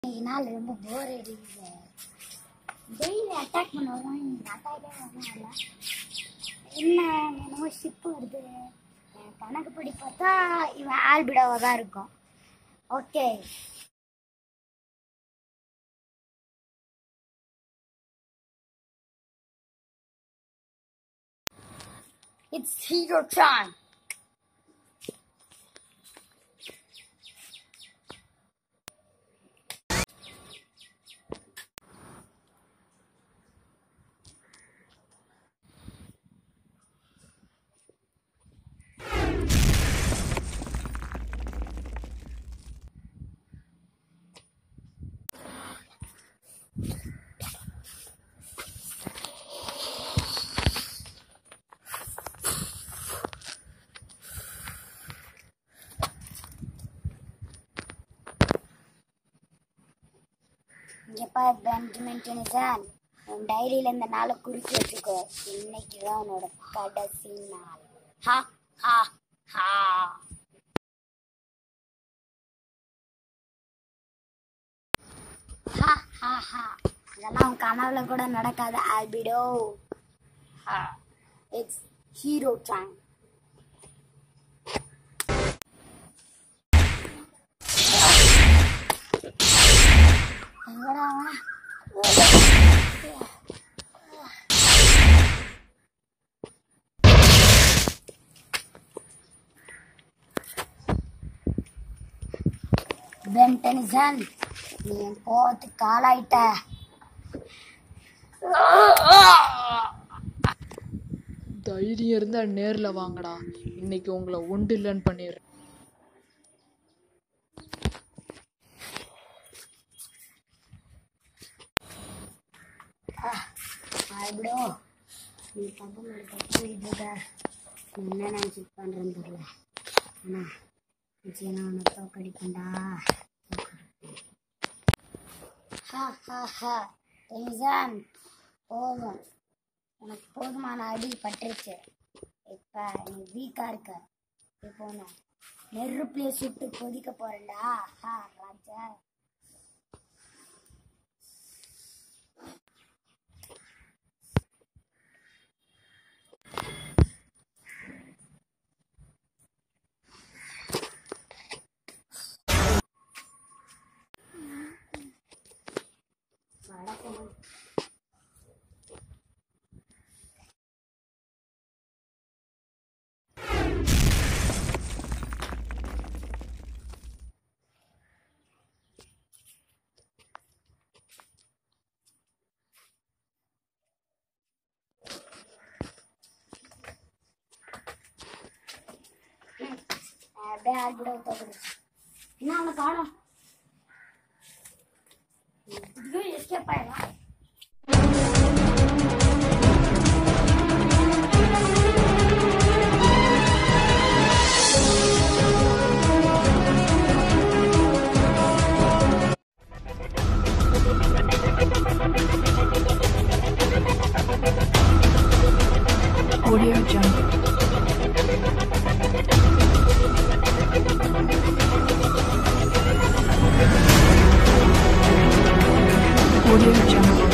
இன்னைக்கு நாள் ரொம்ப போர் அடிக்குது டெய்லி அட்டாக் பண்ண வரும் இந்த அட்டாக்கே வரல என்ன என்னமோ ஷிப்பு வருது என் கணக்குப்படி பார்த்தா இவன் ஆல்பிடோவாக தான் இருக்கும் ஓகே It's hero time. இங்க பார் பெஞ்சமின் டெனிசன் உன் டைரியில இந்த நாளை குறிச்சு வச்சுக்கோ இன்னைக்கு தான் உன்னோட கடைசி நாள் ஹா ஹா ஹா ஹா ஹா ஹா இதெல்லாம் உன் கனவுல கூட நடக்காது ஆல்பிடோ ஹா இட்ஸ் ஹீரோ டைம் எங்கடா அவன்? பென் டெனிசன் நீ என் கோவத்துக்கு ஆளாயிட்ட தைரியம் இருந்தா நேர்ல வாங்கடா இன்னைக்கு உங்களை ஒன்று இல்லைன்னு பண்ணிடுறேன் ஆல்பிடோ நீ தப்பு மேல தப்பு பண்ணிட்டு இருக்க நீ என்ன நினச்சிட்டு பண்ணுறேன்னு தெரியல ஆனால் நிச்சயம் நான் உன்னை தோக்கடிப்பேன்டா ஹா ஹா ஹா டெனிசன் போதும் உனக்கு போதுமான அடி பட்டுருச்சு இப்போ நீ வீக்காக இருக்க இப்போ நான் நெருப்புலேயே சுட்டு கொதிக்க போறேன்டா ஹா ராஜா வடக்கு அப்படியே ஆள் கூட தோக்கடிச்சு என்ன அவனை காணும் இப்படியும் எஸ்கேப் ஆயிடலாம் Audio Jungle. Audio Jungle.